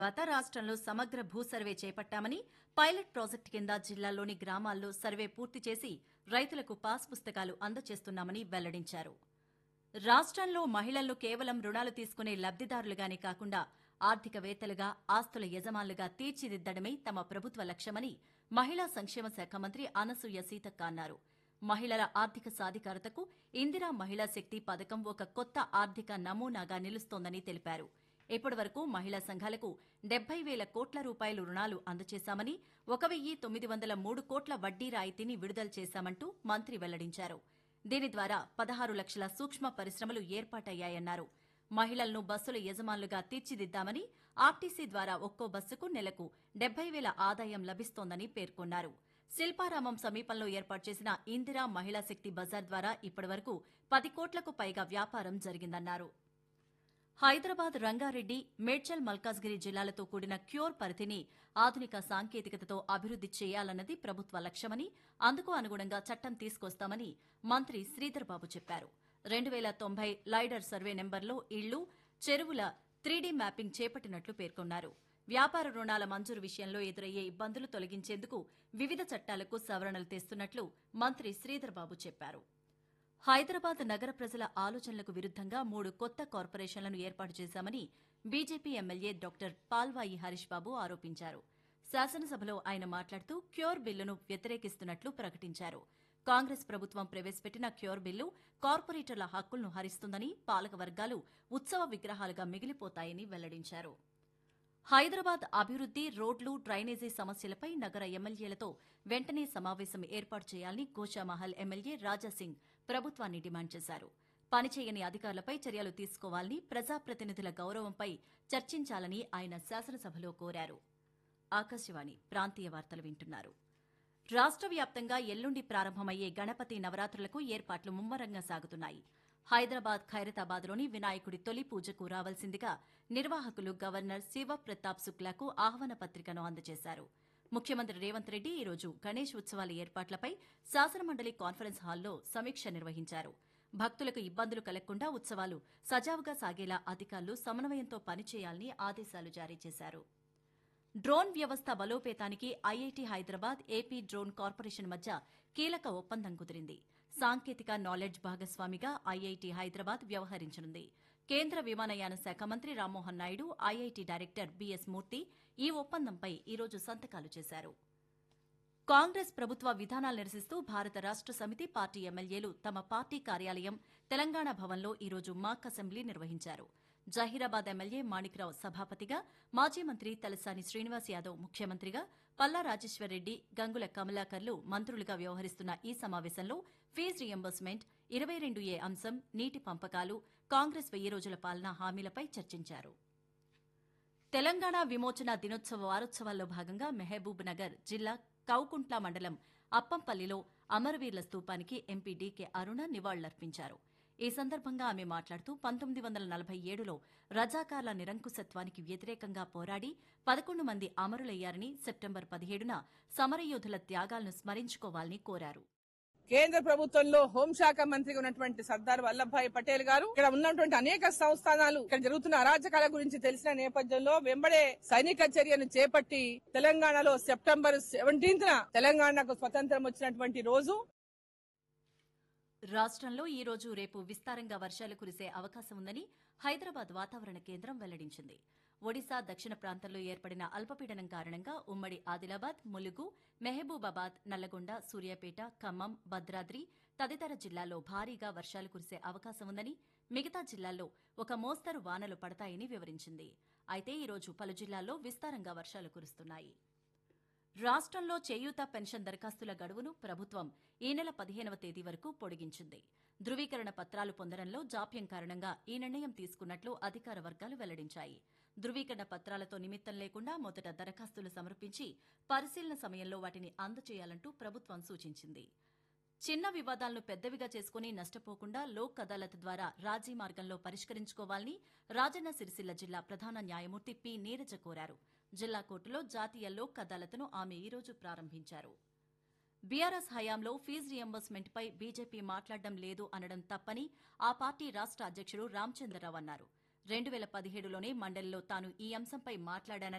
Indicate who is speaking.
Speaker 1: తర్వాత రాష్ట్రంలో సమగ్ర భూ సర్వే చేపట్టామని పైలట్ ప్రాజెక్టు కింద జిల్లాలోని గ్రామాల్లో సర్వే పూర్తి చేసి రైతులకు పాస్ పుస్తకాలు అందజేస్తున్నామని వెల్లడించారు రాష్ట్రంలో మహిళలను కేవలం రుణాలు తీసుకునే లబ్దిదారులుగానే కాకుండా ఆర్థికవేత్తలుగా ఆస్తుల యజమానులుగా తీర్చిదిద్దడమే తమ ప్రభుత్వ లక్ష్యమని మహిళా సంక్షేమ శాఖ మంత్రి అనసూయ సీతక్క అన్నారు మహిళల ఆర్థిక సాధికారతకు ఇందిరా మహిళా శక్తి పథకం ఒక కొత్త ఆర్థిక నమూనాగా నిలుస్తోందని తెలిపారు ఇప్పటి వరకు మహిళా సంఘాలకు డెబ్బై వేల కోట్ల రూపాయలు రుణాలు అందజేశామని ఒక వెయ్యి తొమ్మిది వందల మూడు కోట్ల వడ్డీ రాయితీని విడుదల చేశామంటూ మంత్రి వెల్లడించారు దీని ద్వారా పదహారు లక్షల సూక్ష్మ పరిశ్రమలు ఏర్పాటయ్యాయన్నారు మహిళలను బస్సుల యజమానులుగా తీర్చిదిద్దామని ఆర్టీసీ ద్వారా ఒక్కో బస్సుకు నెలకు డెబ్బై వేల ఆదాయం లభిస్తోందని పేర్కొన్నారు శిల్పారామం సమీపంలో ఏర్పాటు చేసిన ఇందిరా మహిళా శక్తి బజార్ ద్వారా ఇప్పటివరకు పది కోట్లకు పైగా వ్యాపారం జరిగిందన్నారు హైదరాబాద్ రంగారెడ్డి మేడ్చల్ మల్కాజ్గిరి జిల్లాలతో కూడిన క్యూర్ పరిధిని ఆధునిక సాంకేతికతతో అభివృద్ది చేయాలన్నది ప్రభుత్వ లక్ష్యమని అందుకు అనుగుణంగా చట్టం తీసుకొస్తామని మంత్రి శ్రీధర్ బాబు చెప్పారు రెండు వేల తొంభై లైడర్ సర్వే నెంబర్లో ఇళ్లు చెరువుల త్రీడీ మ్యాపింగ్ చేపట్టినట్లు పేర్కొన్నారు వ్యాపార రుణాల మంజూరు విషయంలో ఎదురయ్యే ఇబ్బందులు తొలగించేందుకు వివిధ చట్టాలకు సవరణలు తెస్తున్నట్లు మంత్రి శ్రీధర్ బాబు చెప్పారు హైదరాబాద్ నగర ప్రజల ఆలోచనలకు విరుద్దంగా మూడు కొత్త కార్పొరేషన్లను ఏర్పాటు చేశామని BJP MLA doctor Palvai Harish Babu ఆరోపించారు శాసనసభలో ఆయన మాట్లాడుతూ క్యూర్ బిల్లును వ్యతిరేకిస్తున్నట్లు ప్రకటించారు కాంగ్రెస్ ప్రభుత్వం ప్రవేశపెట్టిన క్యూర్ బిల్లు కార్పొరేటర్ల హక్కులను హరిస్తుందని పాలక వర్గాలు ఉత్సవ విగ్రహాలుగా మిగిలిపోతాయని వెల్లడించారు హైదరాబాద్ అభివృద్ది రోడ్లు డ్రైనేజీ సమస్యలపై నగర ఎమ్మెల్యేలతో వెంటనే సమావేశం ఏర్పాటు చేయాలని గోషామహల్ ఎమ్మెల్యే రాజాసింగ్ ప్రభుత్వాన్ని డిమాండ్ చేశారు పనిచేయని అధికారులపై చర్యలు తీసుకోవాలని ప్రజాప్రతినిధుల గౌరవంపై చర్చించాలని ఆయన శాసనసభలో కోరారు ఆకాశవాణి ప్రాంతీయ వార్తలు వింటున్నారు రాష్ట్ర వ్యాప్తంగా ఎల్లుండి ప్రారంభమయ్యే గణపతి నవరాత్రులకు ఏర్పాట్లు ముమ్మరంగా సాగుతున్నాయి హైదరాబాద్ ఖైరతాబాద్లోని వినాయకుడి తొలి పూజకు రావాల్సిందిగా నిర్వాహకులు గవర్నర్ శివ ప్రతాప్ శుక్లాకు ఆహ్వాన పత్రికను అందజేశారు ముఖ్యమంత్రి రేవంత్ రెడ్డి ఈరోజు గణేష్ ఉత్సవాల ఏర్పాట్లపై శాసనమండలి కాన్ఫరెన్స్ హాల్లో సమీక్ష నిర్వహించారు భక్తులకు ఇబ్బందులు కలగకుండా ఉత్సవాలు సజావుగా సాగేలా అధికారులు సమన్వయంతో పనిచేయాలని ఆదేశాలు జారీ చేశారు డ్రోన్ వ్యవస్థ బలోపేతానికి IIT Hyderabad AP drone corporation మధ్య కీలక ఒప్పందం కుదిరింది సాంకేతిక నాలెడ్జ్ భాగస్వామిగా ఐఐటి హైదరాబాద్ వ్యవహరించనుంది కేంద్ర విమానయాన శాఖ మంత్రి Rammohan Naidu IIT director BS Murthy ఈ ఒప్పందంపై ఈరోజు సంతకాలు చేశారు కాంగ్రెస్ ప్రభుత్వ విధానాలు నిరసిస్తూ భారత రాష్ట సమితి పార్టీ ఎమ్మెల్యేలు తమ పార్టీ కార్యాలయం తెలంగాణ భవన్లో ఈరోజు మాక్ అసెంబ్లీ నిర్వహించారు జహీరాబాద్ ఎమ్మెల్యే మాణిక్రావు సభాపతిగా మాజీ మంత్రి తలసాని శ్రీనివాస్ యాదవ్ ముఖ్యమంత్రిగా పల్లా రాజేశ్వరరెడ్డి గంగుల కమలాకర్లు మంత్రులుగా వ్యవహరిస్తున్న ఈ సమావేశంలో ఫీజు రియంబర్స్మెంట్ ఇరవై రెండు ఏ అంశం నీటి పంపకాలు కాంగ్రెస్ వెయ్యి రోజుల పాలన హామీలపై చర్చించారు తెలంగాణ విమోచన దినోత్సవ వారోత్సవాల్లో భాగంగా మెహబూబ్ నగర్ జిల్లా కౌకుంట్ల మండలం అప్పంపల్లిలో అమరవీర్ల స్తూపానికి ఎంపీ డీకే అరుణ నివాళులర్పించారు ఈ సందర్భంగా ఆమె మాట్లాడుతూ పంతొమ్మిది వందల నలభై ఏడులో రజాకార్ల నిరంకుశత్వానికి వ్యతిరేకంగా పోరాడి పదకొండు మంది అమరులయ్యారని సెప్టెంబర్ పదిహేడున సమరయోధుల త్యాగాలను స్మరించుకోవాలని కోరారు
Speaker 2: కేంద్ర ప్రభుత్వంలో హోంశాఖ మంత్రిగా ఉన్నటువంటి సర్దార్ వల్లభాయ్ పటేల్ గారు ఇక్కడ ఉన్నటువంటి అనేక సంస్థానాలు ఇక్కడ జరుగుతున్న అరాచకాల గురించి తెలిసిన నేపథ్యంలో వెంబడే సైనిక చర్యను చేపట్టి తెలంగాణలో సెప్టెంబర్ సెవెంటీన్త్ తెలంగాణకు స్వతంత్రం వచ్చినటువంటి రోజు
Speaker 1: రాష్ట్రంలో ఈ రోజు రేపు విస్తారంగా వర్షాలు కురిసే అవకాశం ఉందని హైదరాబాద్ వాతావరణ కేంద్రం వెల్లడించింది ఒడిశా దక్షిణ ప్రాంతంలో ఏర్పడిన అల్పపీడనం కారణంగా ఉమ్మడి ఆదిలాబాద్ ములుగు మెహబూబాబాద్ నల్లగొండ సూర్యాపేట ఖమ్మం భద్రాద్రి తదితర జిల్లాల్లో భారీగా వర్షాలు కురిసే అవకాశం ఉందని మిగతా జిల్లాల్లో ఒక మోస్తరు వానలు పడతాయని వివరించింది అయితే ఈరోజు పలు జిల్లాల్లో విస్తారంగా వర్షాలు కురుస్తున్నాయి రాష్ట్రంలో చేయూత పెన్షన్ దరఖాస్తుల గడువును ప్రభుత్వం ఈ నెల పదిహేనవ తేదీ వరకు పొడిగించింది ధృవీకరణ పత్రాలు పొందడంలో జాప్యం కారణంగా ఈ నిర్ణయం తీసుకున్నట్లు అధికార వర్గాలు వెల్లడించాయి ధృవీకరణ పత్రాలతో నిమిత్తం లేకుండా మొదట దరఖాస్తులు సమర్పించి పరిశీలన సమయంలో వాటిని అందజేయాలంటూ ప్రభుత్వం సూచించింది చిన్న వివాదాలను పెద్దవిగా చేసుకుని నష్టపోకుండా లోక్ అదాలత్ ద్వారా రాజీ మార్గంలో పరిష్కరించుకోవాలని రాజన్న సిరిసిల్ల జిల్లా ప్రధాన న్యాయమూర్తి పి నీరజ కోరారు జిల్లా కోర్టులో జాతీయ లోక్ అదాలత్ను ఆమె ఈరోజు ప్రారంభించారు బీఆర్ఎస్ హయాంలో ఫీజు రియంబర్స్మెంట్పై బీజేపీ మాట్లాడడం లేదు అనడం తప్పని ఆ పార్టీ రాష్ట్ర అధ్యక్షుడు రామచంద్రరావు అన్నారు రెండు వేల పదిహేడులోనే మండలిలో తాను ఈ అంశంపై మాట్లాడానని